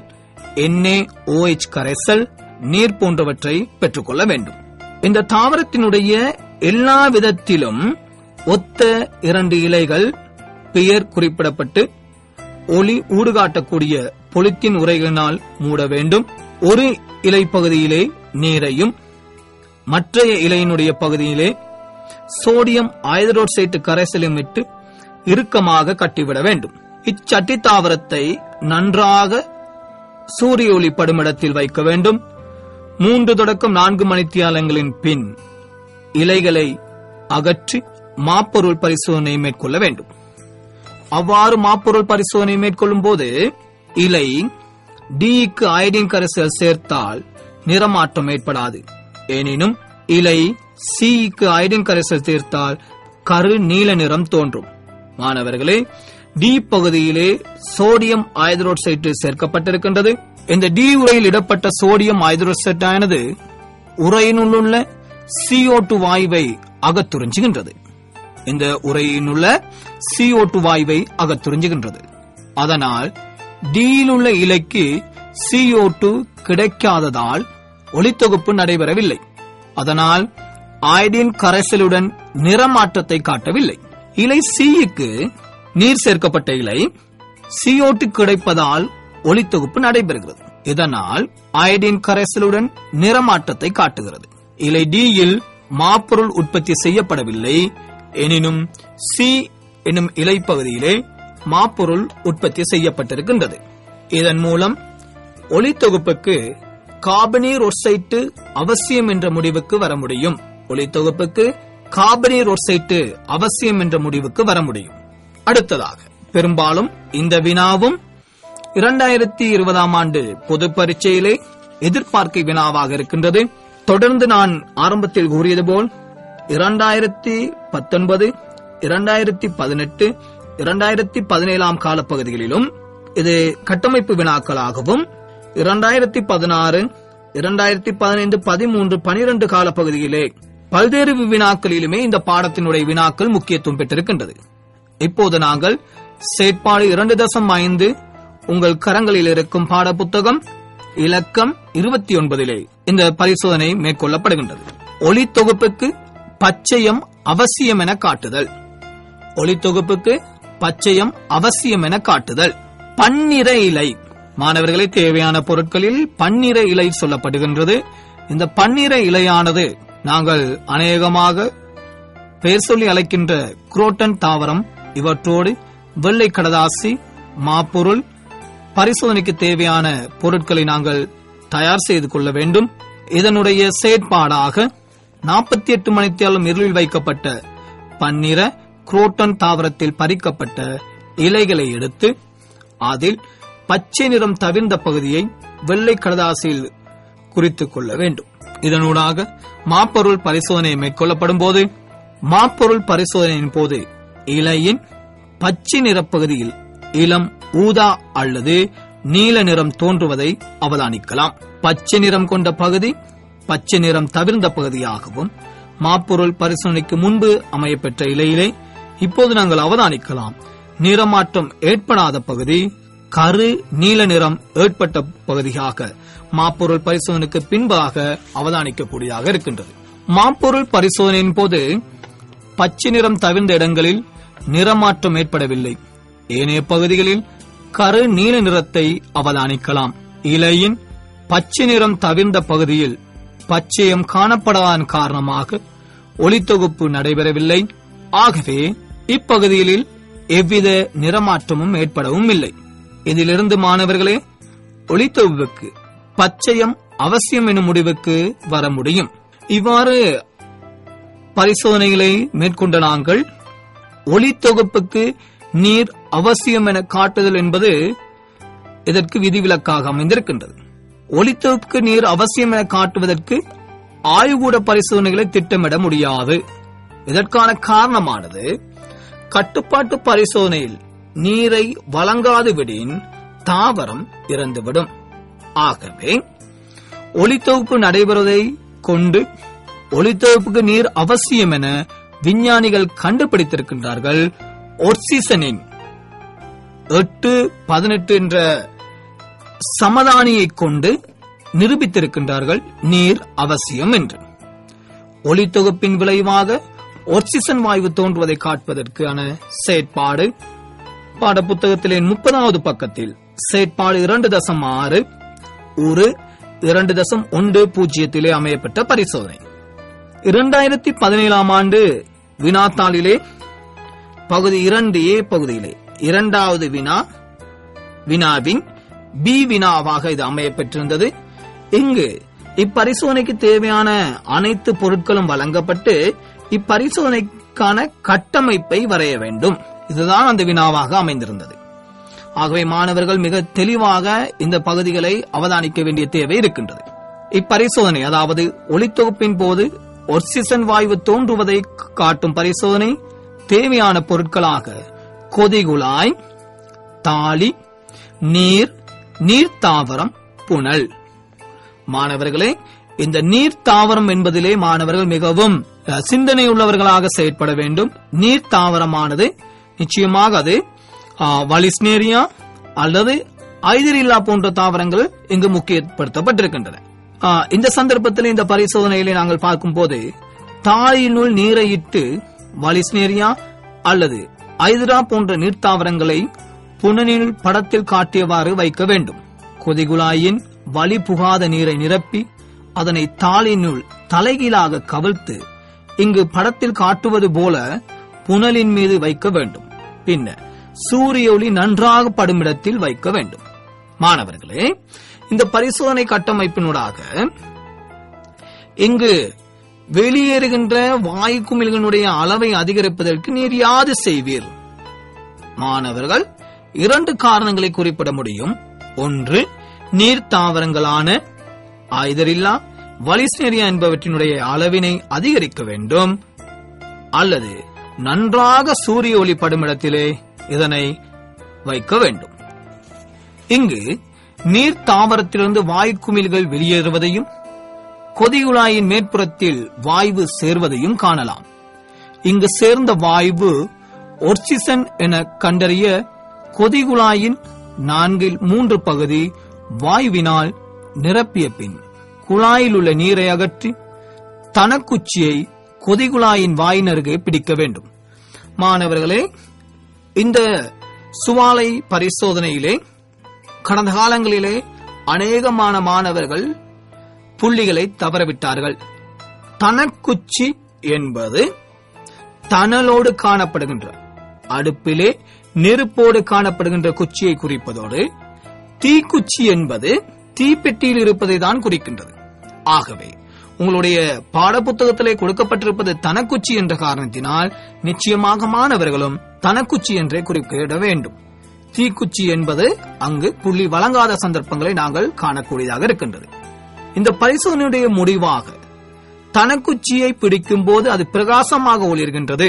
NaOH கரைசல் நீர் போன்றவற்றை பெற்றுக்கொள்ள வேண்டும் இந்த தாவரத்தினுடைய எல்லா விதத்திலும் ஒத்த இரண்டு இலைகள் பெயர் குறிப்பிடப்பட்டு ஒளி ஊடுகாட்டக்கூடிய பொலித்தீன் உரைகளினால் மூட வேண்டும் ஒரு இலை பகுதியிலே நீரையும் மற்றைய இலையினுடைய பகுதியிலே சோடியம் ஐதரோட்சைட்டு கரைசலையும் இட்டு இறுக்கமாக கட்டிவிட வேண்டும் இச்சட்டி தாவரத்தை நன்றாக சூரிய ஒளி படுமிடத்தில் வைக்க வேண்டும் மூன்று தொடக்கம் நான்கு மணித்தியாலங்களின் பின் இலைகளை அகற்றி மாப்பொருள் பரிசோதனை மேற்கொள்ள வேண்டும் அவ்வாறு மாப்பொருள் பரிசோதனை மேற்கொள்ளும் போது இலை டிக்கு அயடின் கரைசல் சேர்த்தால் நிறமாற்றம் ஏற்படாது எனினும் இலை சிக்கு அயடின் கரைசல் சேர்த்தால் கரு நீல நிறம் தோன்றும் மாணவர்களே டி பகுதியிலே சோடியம் ஐதரோட்சைட்டு சேர்க்கப்பட்டிருக்கின்றது இந்த டி உரையில் இடப்பட்ட சோடியம் ஐதரோட்சைட் ஆனது உரையினுள்ள CO2 வாயுவை அகத்துறிஞ்சுகின்றது இந்த உரையினுள்ள CO2 வாயுவை அகத்துறிஞ்சுகின்றது அதனால் டியிலுள்ள இலைக்கு CO2 கிடைக்காததால் ஒளித்தொகுப்பு நடைபெறவில்லை அதனால் அயடின் கரைசலுடன் நிறமாற்றத்தை காட்டவில்லை இலை சிக்கு நீர் சேர்க்கப்பட்ட இலை CO2 கிடைப்பதால் ஒளித்தொகுப்பு நடைபெறுகிறது இதனால் அயடின் கரைசலுடன் நிறமாற்றத்தை காட்டுகிறது இலை டியில் மாப்பொருள் உற்பத்தி செய்யப்படவில்லை எனினும் சி என்னும் இலை பகுதியிலே மாப்பொருள் உற்பத்தி செய்யப்பட்டிருக்கின்றது இதன் மூலம் ஒளித்தொகுப்புக்கு கார்பனீர் ஒர்சைட்டு அவசியம் என்ற முடிவுக்கு வர முடியும் ஒளித்தொகுப்புக்கு கார்பனீர் ஒர்சைட்டு அவசியம் என்ற முடிவுக்கு வர முடியும் அடுத்ததாக பெரும்பாலும் இந்த வினாவும் இரண்டாயிரத்தி இருபதாம் ஆண்டு பொது பரீட்சையிலே எதிர்பார்க்கை வினாவாக இருக்கின்றது தொடர்ந்து நான் ஆரம்பத்தில் கூறியது போல் இரண்டாயிரத்தி பத்தொன்பது இரண்டாயிரத்தி பதினெட்டு இரண்டாயிரத்தி பதினேழாம் காலப்பகுதிகளிலும் இது கட்டமைப்பு வினாக்களாகவும் இரண்டாயிரத்தி பதினாறு இரண்டாயிரத்தி பதினைந்து பதிமூன்று பனிரெண்டு காலப்பகுதியிலே பல்வேறு வினாக்களிலுமே இந்த பாடத்தினுடைய வினாக்கள் முக்கியத்துவம் பெற்றிருக்கின்றது இப்போது நாங்கள் செயற்பாடு இரண்டு தசம் ஐந்து உங்கள் கரங்களில் இருக்கும் பாட புத்தகம் இலக்கம் இருபத்தி ஒன்பதிலே இந்த பரிசோதனை மேற்கொள்ளப்படுகின்றது ஒளி தொகுப்புக்கு பச்சையம் அவசியம் என காட்டுதல் ஒளி தொகுப்புக்கு பச்சையம் அவசியம் என காட்டுதல் பன்னிற இலை மாணவர்களே தேவையான பொருட்களில் பன்னிற இலை சொல்லப்படுகின்றது இந்த பன்னிற இலையானது நாங்கள் அநேகமாக பெயர் சொல்லி அழைக்கின்ற குரோட்டன் தாவரம் இவற்றோடு வெள்ளை கடதாசி மாப்பொருள் பரிசோதனைக்கு தேவையான பொருட்களை நாங்கள் தயார் செய்து கொள்ள வேண்டும் இதனுடைய செயற்பாடாக நாற்பத்தி எட்டு மணித்தியாலும் இருளில் வைக்கப்பட்ட பன்னிற குரோட்டன் தாவரத்தில் பறிக்கப்பட்ட இலைகளை எடுத்து அதில் பச்சை நிறம் தவிர்ந்த பகுதியை வெள்ளை கடதாசியில் குறித்துக் கொள்ள வேண்டும் இதனூடாக மாப்பொருள் பரிசோதனை மேற்கொள்ளப்படும் போது மாப்பொருள் பரிசோதனையின் போது இலையின் பச்சை நிறப்பகுதியில் இளம் ஊதா அல்லது நீல நிறம் தோன்றுவதை அவதானிக்கலாம் பச்சை நிறம் கொண்ட பகுதி பச்சை நிறம் தவிர்ந்த பகுதியாகவும் மாப்பொருள் பரிசோதனைக்கு முன்பு அமையப்பெற்ற இலையிலே இப்போது நாங்கள் அவதானிக்கலாம் நிறமாற்றம் ஏற்படாத பகுதி கரு நீல நிறம் ஏற்பட்ட பகுதியாக மாப்பொருள் பரிசோதனைக்கு பின்பாக அவதானிக்கக்கூடியதாக இருக்கின்றது மாப்பொருள் பரிசோதனையின் போது பச்சை நிறம் தவிர்ந்த இடங்களில் நிறமாற்றம் ஏற்படவில்லை ஏனைய பகுதிகளில் கரு நீல நிறத்தை அவதானிக்கலாம் இலையின் பச்சை நிறம் தவிர்ந்த பகுதியில் பச்சையம் காணப்படாதன் காரணமாக ஒளித்தொகுப்பு நடைபெறவில்லை ஆகவே இப்பகுதிகளில் எவ்வித நிறமாற்றமும் ஏற்படவும் இல்லை இதிலிருந்து மாணவர்களே ஒளித்தொகுப்புக்கு பச்சையம் அவசியம் எனும் முடிவுக்கு வர முடியும் இவ்வாறு பரிசோதனைகளை மேற்கொண்ட நாங்கள் ஒளித்தொகுப்புக்கு நீர் அவசியம் என காட்டுதல் என்பது இதற்கு விதிவிலக்காக அமைந்திருக்கின்றது ஒளித்தொகுப்புக்கு நீர் அவசியம் என காட்டுவதற்கு ஆய்வுகூட பரிசோதனைகளை திட்டமிட முடியாது இதற்கான காரணமானது கட்டுப்பாட்டு பரிசோதனையில் நீரை வழங்காது விடின் தாவரம் இறந்துவிடும் ஆகவே ஒளித்தொகுப்பு நடைபெறுவதை கொண்டு ஒளித்தொகுப்புக்கு நீர் அவசியம் என விஞ்ஞானிகள் கண்டுபிடித்திருக்கின்றார்கள் ஒர்சிசனின் எட்டு பதினெட்டு என்ற சமதானியை கொண்டு நிரூபித்திருக்கின்றார்கள் நீர் அவசியம் என்று ஒளித்தொகுப்பின் விளைவாக ஒர்சிசன் வாயு தோன்றுவதை காட்டுவதற்கான செயற்பாடு பாடப்புத்தகத்திலே முப்பதாவது பக்கத்தில் செயற்பாடு இரண்டு தசம் ஆறு ஒரு இரண்டு தசம் ஒன்று பூஜ்ஜியத்திலே அமையப்பட்ட பரிசோதனை இரண்டாயிரத்தி பதினேழாம் ஆண்டு வினாத்தாளிலே பகுதி இரண்டு ஏ பகுதியிலே இரண்டாவது வினா வினாவின் பி வினாவாக இது அமைய பெற்றிருந்தது இங்கு இப்பரிசோதனைக்கு தேவையான அனைத்து பொருட்களும் வழங்கப்பட்டு இப்பரிசோதனைக்கான கட்டமைப்பை வரைய வேண்டும் இதுதான் அந்த வினாவாக அமைந்திருந்தது ஆகவே மாணவர்கள் மிக தெளிவாக இந்த பகுதிகளை அவதானிக்க வேண்டிய தேவை இருக்கின்றது இப்பரிசோதனை அதாவது ஒளித்தொகுப்பின் போது ஒர்சிசன் வாயு தோன்றுவதை காட்டும் பரிசோதனை தேவையான பொருட்களாக கொதிகுழாய் தாலி நீர் நீர்த்தாவரம் புனல் மாணவர்களே இந்த நீர்த்தாவரம் என்பதிலே மாணவர்கள் மிகவும் அஹ், சிந்தனை உள்ளவர்களாக செயற்பட வேண்டும் நீர்த்தாவரமானது நிச்சயமாக அது அஹ், வலிஸ்னேரியா அல்லது ஐதரில்லா போன்ற தாவரங்கள் இங்கு முக்கியப்படுத்தப்பட்டிருக்கின்றன அஹ், இந்த சந்தர்ப்பத்தில் இந்த பரிசோதனையிலே நாங்கள் பார்க்கும்போது தாயினுள் நீரை இட்டு வலிஸ்னேரியா அல்லது ஐதரா போன்ற நீர்த்தாவரங்களை புனனில் படத்தில் காட்டியவாறு வைக்க வேண்டும் கொதிகுழாயின் வலி புகாத நீரை நிரப்பி அதனை தாளினுள் தலைகீழாக கவிழ்த்து இங்கு படத்தில் காட்டுவது போல புனலின் மீது வைக்க வேண்டும் பின்னர் சூரிய ஒளி நன்றாக படுமிடத்தில் வைக்க வேண்டும் மாணவர்களே இந்த பரிசோதனை கட்டமைப்பினூடாக இங்கு வெளியேறுகின்ற வாயு குமிழ்களுடைய அளவை அதிகரிப்பதற்கு நீர் யாது செய்வீர் மாணவர்கள் இரண்டு காரணங்களை குறிப்பிட முடியும் ஒன்று நீர் தாவரங்களான ஆயுதரில்லா வலிஸ்னேரியா என்பவற்றினுடைய அளவினை அதிகரிக்க வேண்டும் அல்லது நன்றாக சூரிய ஒளி படுமிடத்திலே இதனை வைக்க வேண்டும் இங்கு நீர் தாவரத்திலிருந்து வாயு குமிழ்கள் வெளியேறுவதையும் கொதிகுழாயின் மேற்புறத்தில் வாயு சேர்வதையும் காணலாம் இங்கு சேர்ந்த வாயு ஒர்சிசன் என கண்டறிய கொதிகுழாயின் நான்கில் மூன்று பகுதி வாயுவினால் நிரப்பிய பின் குழாயில் உள்ள நீரை அகற்றி தனக்குச்சியை கொதிகுழாயின் வாயினருகே பிடிக்க வேண்டும் மாணவர்களே இந்த சுவாலை பரிசோதனையிலே கடந்த காலங்களிலே அநேகமான மாணவர்கள் புள்ளிகளை தவறவிட்டார்கள் தனக்குச்சி என்பது தணலோடு காணப்படுகின்ற அடுப்பிலே நெருப்போடு காணப்படுகின்ற குச்சியை குறிப்பதோடு தீக்குச்சி என்பது தீப்பெட்டியில் இருப்பதை தான் குறிக்கின்றது ஆகவே உங்களுடைய பாடப்புத்தகத்திலே கொடுக்கப்பட்டிருப்பது தனக்குச்சி என்ற காரணத்தினால் நிச்சயமாக மாணவர்களும் தனக்குச்சி என்றே குறிப்பிட வேண்டும் தீக்குச்சி என்பது அங்கு புள்ளி வழங்காத சந்தர்ப்பங்களை நாங்கள் காணக்கூடியதாக இருக்கின்றது இந்த பரிசோதனையுடைய முடிவாக தனக்குச்சியை பிடிக்கும் போது அது பிரகாசமாக ஒளிர்கின்றது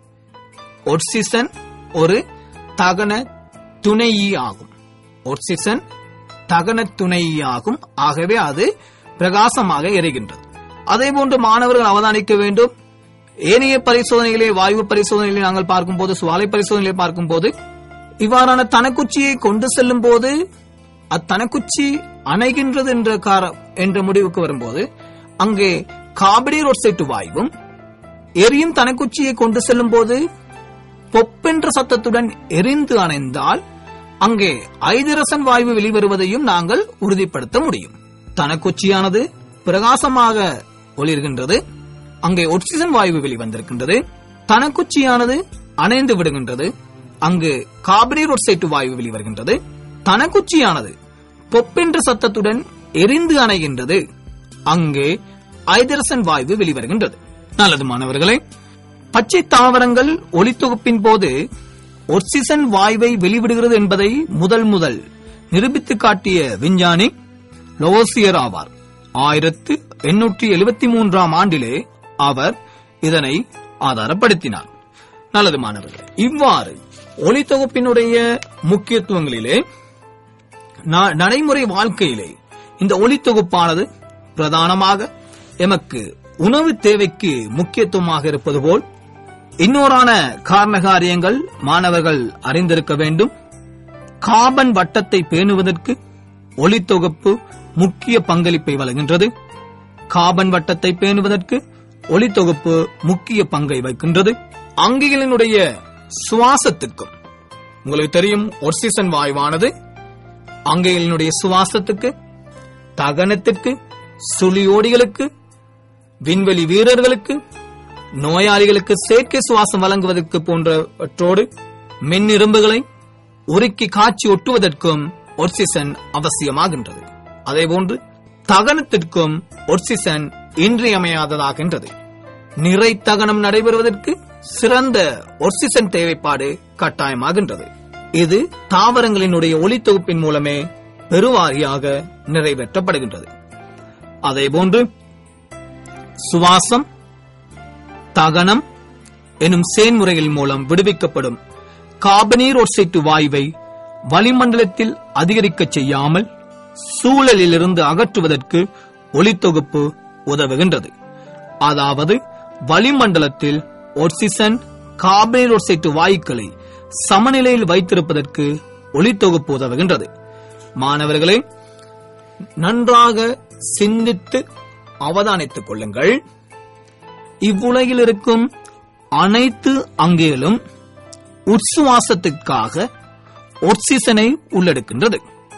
ஒர்சிசன் ஒரு தகன துணையி ஆகும் ஒர்சிசன் தகன துணையி ஆகும் ஆகவே அது பிரகாசமாக எரிகின்றது அதே போன்று மாணவர்கள் அவதானிக்க வேண்டும் ஏனைய பரிசோதனைகளே வாயு பரிசோதனைகளை நாங்கள் பார்க்கும்போது சுவாலை பரிசோதனைகளை பார்க்கும்போது இவ்வாறான தனக்குச்சியை கொண்டு செல்லும் போது அத்தனக்குச்சி அணைகின்றது என்ற கார என்ற முடிவுக்கு வரும்போது அங்கே காபடீர் ஒட்சைட்டு வாயுவும் எரியும் தனக்குச்சியை கொண்டு செல்லும் போது பொப்பென்ற சத்தத்துடன் எரிந்து அணைந்தால் அங்கே ஐதரசன் வாயு வெளிவருவதையும் நாங்கள் உறுதிப்படுத்த முடியும் தனக்குச்சியானது பிரகாசமாக ஒளிர்கின்றது அங்கே ஒட்சிஜன் வாயு வெளிவந்திருக்கின்றது தனக்குச்சியானது அணைந்து விடுகின்றது அங்கு காபனீர் ஒட்சைட்டு வாயு வெளிவருகின்றது தனக்குச்சியானது பொப்பென்ற சத்தத்துடன் எரிந்து அணைகின்றது அங்கே ஐதரசன் வாயு வெளிவருகின்றது நல்லது மாணவர்களே பச்சை தாவரங்கள் ஒளித்தொகுப்பின் போது ஒர்சிசன் வாயுவை வெளிவிடுகிறது என்பதை முதல் முதல் நிரூபித்து காட்டிய விஞ்ஞானி லோசியர் ஆவார் ஆயிரத்து எண்ணூற்றி எழுபத்தி மூன்றாம் ஆண்டிலே அவர் இதனை ஆதாரப்படுத்தினார் நல்லது மாணவர்களே இவ்வாறு ஒளித்தொகுப்பினுடைய முக்கியத்துவங்களிலே நா- நடைமுறை வாழ்க்கையிலே இந்த ஒளித்தொகுப்பானது பிரதானமாக எமக்கு உணவு தேவைக்கு முக்கியத்துவமாக இருப்பது போல் இன்னோரான காரண காரியங்கள் மாணவர்கள் அறிந்திருக்க வேண்டும் கார்பன் வட்டத்தை பேணுவதற்கு ஒளித்தொகுப்பு முக்கிய பங்களிப்பை வழங்குகின்றது கார்பன் வட்டத்தை பேணுவதற்கு ஒளித்தொகுப்பு முக்கிய பங்கை வைக்கின்றது அங்கிகளினுடைய சுவாசத்திற்கும் உங்களுக்கு தெரியும் ஒர்சிசன் வாயுவானது அங்கைகளினுடைய சுவாசத்துக்கு தகனத்திற்கு சுழியோடிகளுக்கு விண்வெளி வீரர்களுக்கு நோயாளிகளுக்கு செயற்கை சுவாசம் வழங்குவதற்கு போன்றவற்றோடு மின்னிரும்புகளை உருக்கி காய்ச்சி ஒட்டுவதற்கும் ஒர்சிசன் அவசியமாகின்றது அதேபோன்று தகனத்திற்கும் ஒர்சிசன் இன்றியமையாததாகின்றது நிறை தகனம் நடைபெறுவதற்கு சிறந்த ஒர்சிசன் தேவைப்பாடு கட்டாயமாகின்றது இது தாவரங்களினுடைய ஒளித்தொகுப்பின் மூலமே பெருவாரியாக நிறைவேற்றப்படுகின்றது அதேபோன்று சுவாசம் தகனம் எனும் செயல்முறைகள் மூலம் விடுவிக்கப்படும் கார்பனீர் ஒர்சைட்டு வாயுவை வளிமண்டலத்தில் அதிகரிக்கச் செய்யாமல் சூழலிலிருந்து அகற்றுவதற்கு ஒளித்தொகுப்பு உதவுகின்றது அதாவது வளிமண்டலத்தில் ஒர்சிசன் கார்பனீர் ஒர்சைட்டு வாயுக்களை சமநிலையில் வைத்திருப்பதற்கு ஒளித்தொகுப்பு உதவுகின்றது மாணவர்களே நன்றாக சிந்தித்து அவதானித்துக் கொள்ளுங்கள் இவ்வுலகில் இருக்கும் அனைத்து அங்கேலும் உட்சுவாசத்திற்காக ஒர்சிசனை உள்ளெடுக்கின்றது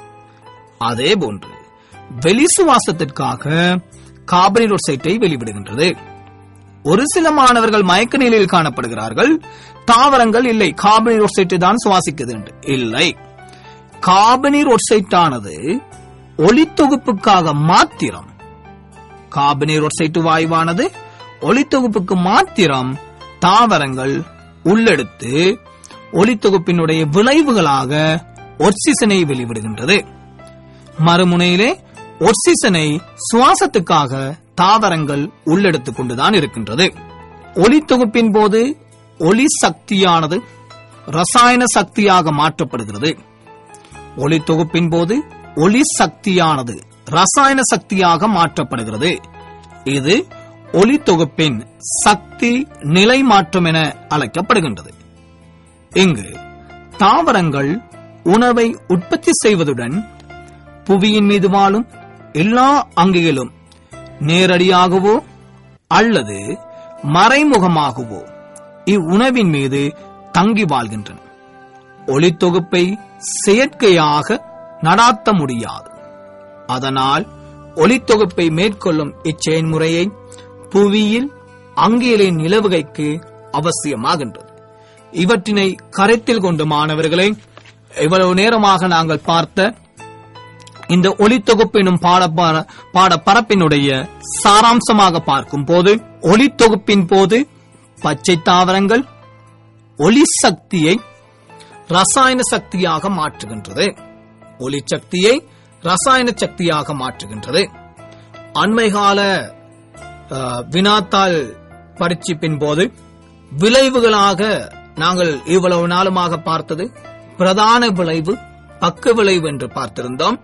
அதேபோன்று வெளிசுவாசத்திற்காக கார்பனில் ஒர்சைட்டை வெளிவிடுகின்றது ஒரு சில மாணவர்கள் மயக்க நிலையில் காணப்படுகிறார்கள் தாவரங்கள் இல்லை கார்பனில் ஒர்சைட்டை தான் சுவாசிக்குது என்று இல்லை கார்பனீர் ஒர்சைட்டானது ஒளித்தொகுப்புக்காக மாத்திரம் கார்பனீர் ஒர்சைட்டு வாயுவானது ஒளித்தொகுப்புக்கு மாத்திரம் தாவரங்கள் உள்ளெடுத்து ஒளித்தொகுப்பினுடைய விளைவுகளாக ஒர்சிசனை வெளிவிடுகின்றது மறுமுனையிலே ஒர்சிசனை சுவாசத்துக்காக தாவரங்கள் உள்ளெடுத்துக் கொண்டுதான் இருக்கின்றது ஒளித்தொகுப்பின் போது ஒளி சக்தியானது ரசாயன சக்தியாக மாற்றப்படுகிறது ஒளித்தொகுப்பின் போது ஒளி சக்தியானது ரசாயன சக்தியாக மாற்றப்படுகிறது இது ஒளித்தொகுப்பின் சக்தி நிலை மாற்றம் என அழைக்கப்படுகின்றது இங்கு தாவரங்கள் உணவை உற்பத்தி செய்வதுடன் புவியின் மீது வாழும் எல்லா அங்கிகளும் நேரடியாகவோ அல்லது மறைமுகமாகவோ இவ்வுணவின் மீது தங்கி வாழ்கின்றன ஒளித்தொகுப்பை செயற்கையாக நடாத்த முடியாது அதனால் ஒளித்தொகுப்பை மேற்கொள்ளும் இச்செயல்முறையை புவியில் அங்கியலின் நிலவுகைக்கு அவசியமாகின்றது இவற்றினை கருத்தில் கொண்டு மாணவர்களே இவ்வளவு நேரமாக நாங்கள் பார்த்த இந்த ஒளித்தொகுப்பு எனும் பாட பாடப்பரப்பினுடைய சாராம்சமாக பார்க்கும் போது ஒளித்தொகுப்பின் போது பச்சை தாவரங்கள் ஒளி சக்தியை ரசாயன சக்தியாக மாற்றுகின்றது ஒளி சக்தியை ரசாயன சக்தியாக மாற்றுகின்றது அண்மைகால அஹ், வினாத்தாள் பரீட்சிப்பின் போது விளைவுகளாக நாங்கள் இவ்வளவு நாளுமாக பார்த்தது பிரதான விளைவு பக்க விளைவு என்று பார்த்திருந்தோம்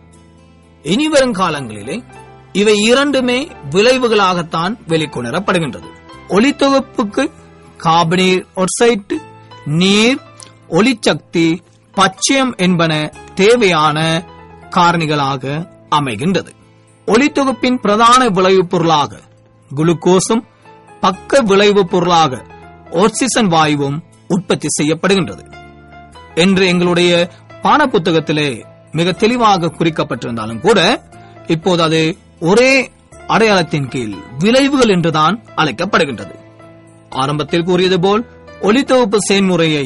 இனி வரும் காலங்களிலே இவை இரண்டுமே விளைவுகளாகத்தான் வெளிக்கொணரப்படுகின்றது ஒளித்தொகுப்புக்கு கார்பனீர் ஒர்சைட்டு நீர் ஒளிச்சக்தி பச்சையம் என்பன தேவையான காரணிகளாக அமைகின்றது ஒளித்தொகுப்பின் பிரதான விளைவுப் பொருளாக குளுக்கோஸும் பக்க விளைவுப் பொருளாக ஆக்சிஜன் வாயுவும் உற்பத்தி செய்யப்படுகின்றது என்று எங்களுடைய பாடப்புத்தகத்திலே மிக தெளிவாக குறிக்கப்பட்டிருந்தாலும் கூட இப்போது அது ஒரே அடையாளத்தின் கீழ் விளைவுகள் என்றுதான் அழைக்கப்படுகின்றது ஆரம்பத்தில் கூறியது போல் ஒளித்தொகுப்பு செயல்முறையை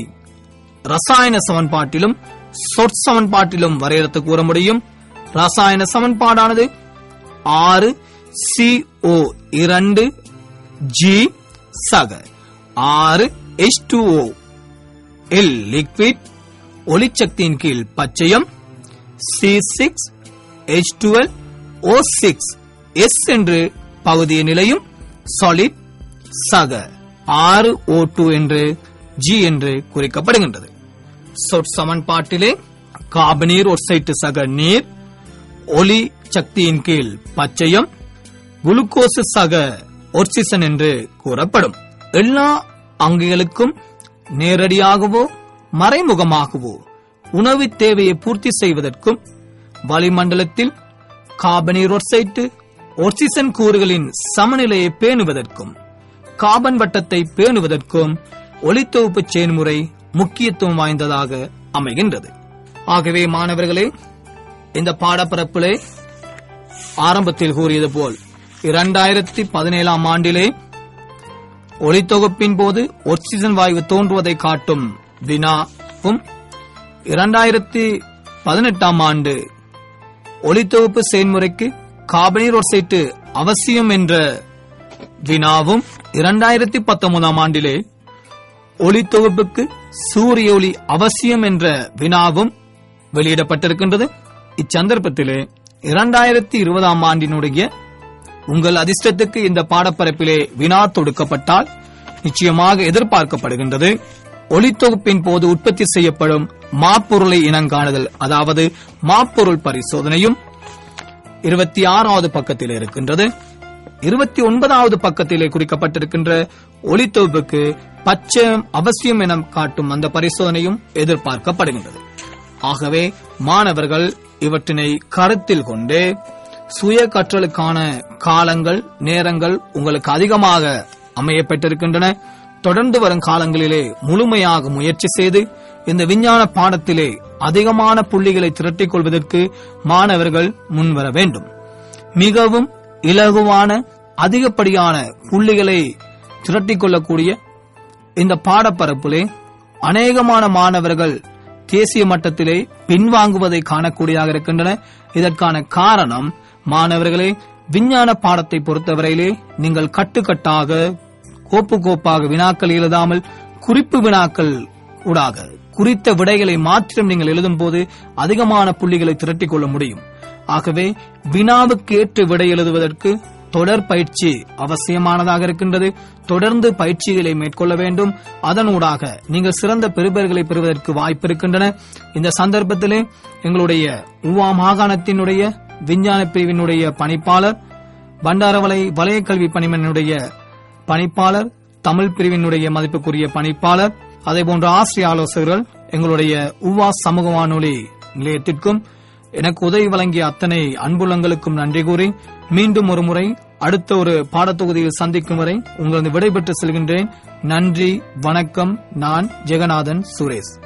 ரசாயன சமன்பாட்டிலும் சொற் சமன்பாட்டிலும் வரையறுத்து கூற முடியும் ரசாயன சமன்பாடானது ஆறு சி ஓ இரண்டு ஜி சக ஆறு H two O L liquid ஒளிச்சக்தியின் கீழ் பச்சையம் C six H twelve O six S என்று பகுதிய நிலையும் சாலிட் சக ஆறு ஓ டூ என்று ஜி என்று குறிக்கப்படுகின்றது சொற் சமன்பாட்டிலே கார்பனீர் ஒட்சைட்டு சக நீர் ஒளி சக்தியின் கீழ் பச்சையம் குளுக்கோசு சக ஒர்சிசன் என்று கூறப்படும் எல்லா அங்கிகளுக்கும் நேரடியாகவோ மறைமுகமாகவோ உணவு தேவையை பூர்த்தி செய்வதற்கும் வளிமண்டலத்தில் கார்பனீர் ஒர்சைட்டு ஒர்சிசன் கூறுகளின் சமநிலையை பேணுவதற்கும் கார்பன் வட்டத்தை பேணுவதற்கும் ஒளித்தொகுப்பு செயல்முறை முக்கியத்துவம் வாய்ந்ததாக அமைகின்றது ஆகவே மாணவர்களே இந்த பாடப்பரப்பிலே ஆரம்பத்தில் கூறியது போல் இரண்டாயிரத்தி பதினேழாம் ஆண்டிலே ஒளித்தொகுப்பின் போது ஒக்சிஜன் வாயு தோன்றுவதை காட்டும் வினாவும் இரண்டாயிரத்தி பதினெட்டாம் ஆண்டு ஒளித்தொகுப்பு செயல்முறைக்கு கார்பனீரோசைட்டு அவசியம் என்ற வினாவும் இரண்டாயிரத்தி பத்தொன்பதாம் ஆண்டிலே ஒளித்தொகுப்புக்கு சூரிய ஒளி அவசியம் என்ற வினாவும் வெளியிடப்பட்டிருக்கின்றது இச்சந்தர்ப்பத்திலே இரண்டாயிரத்தி இருபதாம் ஆண்டினுடைய உங்கள் அதிர்ஷ்டத்துக்கு இந்த பாடப்பரப்பிலே வினா தொடுக்கப்பட்டால் நிச்சயமாக எதிர்பார்க்கப்படுகின்றது ஒளித்தொகுப்பின் போது உற்பத்தி செய்யப்படும் மாப்பொருளை இனங்காணுதல் அதாவது மாப்பொருள் பரிசோதனையும் இருபத்தி ஆறாவது பக்கத்தில் இருக்கின்றது இருபத்தி ஒன்பதாவது பக்கத்திலே குறிக்கப்பட்டிருக்கின்ற ஒளித்தொகுப்புக்கு பச்சை அவசியம் என காட்டும் அந்த பரிசோதனையும் எதிர்பார்க்கப்படுகின்றது ஆகவே மாணவர்கள் இவற்றினை கருத்தில் கொண்டு சுய கற்றலுக்கான காலங்கள் நேரங்கள் உங்களுக்கு அதிகமாக அமையப்பட்டிருக்கின்றன தொடர்ந்து வரும் காலங்களிலே முழுமையாக முயற்சி செய்து இந்த விஞ்ஞான பாடத்திலே அதிகமான புள்ளிகளை திரட்டிக் கொள்வதற்கு மாணவர்கள் முன்வர வேண்டும் மிகவும் இலகுவான அதிகப்படியான புள்ளிகளை திரட்டிக் கொள்ளக்கூடிய இந்த பாடப்பரப்பிலே அநேகமான மாணவர்கள் தேசிய மட்டத்திலே பின்வாங்குவதை காணக்கூடியதாக இருக்கின்றன இதற்கான காரணம் மாணவர்களே விஞ்ஞான பாடத்தை பொறுத்தவரையிலே நீங்கள் கட்டுக்கட்டாக கோப்பு கோப்பாக வினாக்கள் எழுதாமல் குறிப்பு வினாக்கள் ஊடாக குறித்த விடைகளை மாத்திரம் நீங்கள் எழுதும் போது அதிகமான புள்ளிகளை திரட்டிக் கொள்ள முடியும் ஆகவே வினாவுக்கு ஏற்ற விடை எழுதுவதற்கு தொடர் பயிற்சி அவசியமானதாக இருக்கின்றது தொடர்ந்து பயிற்சிகளை மேற்கொள்ள வேண்டும் அதனூடாக நீங்கள் சிறந்த பெறுபேறுகளை பெறுவதற்கு வாய்ப்பு இருக்கின்றன இந்த சந்தர்ப்பத்திலே எங்களுடைய உவா மாகாணத்தினுடைய விஞ்ஞான பிரிவினுடைய பணிப்பாளர் பண்டாரவளை வலயக்கல்வி பணிமனுடைய பணிப்பாளர் தமிழ் பிரிவினுடைய மதிப்புக்குரிய பணிப்பாளர் அதேபோன்ற ஆசிரிய ஆலோசகர்கள் எங்களுடைய உவா சமூக வானொலி நிலையத்திற்கும் எனக்கு உதவி வழங்கிய அத்தனை அன்புள்ளங்களுக்கும் நன்றி கூறி மீண்டும் ஒரு முறை அடுத்த ஒரு பாடத்தொகுதியில் சந்திக்கும் வரை உங்களது விடைபெற்று செல்கின்றேன் நன்றி வணக்கம் நான் ஜெகநாதன் சுரேஷ்